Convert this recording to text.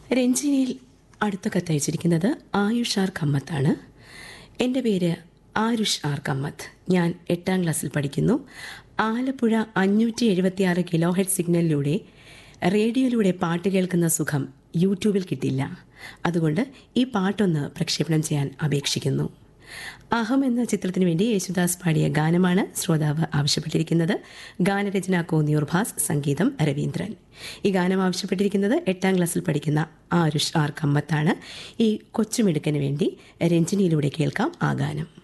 രഞ്ജിനിയിൽ അടുത്ത കത്തയച്ചിരിക്കുന്നത് ആയുഷ് ആർ കമ്മത്താണ് എൻ്റെ പേര് ആരുഷ് ആർ കമ്മത്ത് ഞാൻ എട്ടാം ക്ലാസ്സിൽ പഠിക്കുന്നു ആലപ്പുഴ അഞ്ഞൂറ്റി എഴുപത്തിയാറ് കിലോ ഹെഡ് സിഗ്നലിലൂടെ റേഡിയോയിലൂടെ പാട്ട് കേൾക്കുന്ന സുഖം യൂട്യൂബിൽ കിട്ടില്ല അതുകൊണ്ട് ഈ പാട്ടൊന്ന് പ്രക്ഷേപണം ചെയ്യാൻ അപേക്ഷിക്കുന്നു അഹം എന്ന ചിത്രത്തിനു വേണ്ടി യേശുദാസ് പാടിയ ഗാനമാണ് ശ്രോതാവ് ആവശ്യപ്പെട്ടിരിക്കുന്നത് ഗാനരചന കോന്നിയൂർ ഭാസ് സംഗീതം രവീന്ദ്രൻ ഈ ഗാനം ആവശ്യപ്പെട്ടിരിക്കുന്നത് എട്ടാം ക്ലാസ്സിൽ പഠിക്കുന്ന ആരുഷ് ആർ കമ്മത്താണ് ഈ കൊച്ചുമിടുക്കന് വേണ്ടി രഞ്ജിനിയിലൂടെ കേൾക്കാം ആ ഗാനം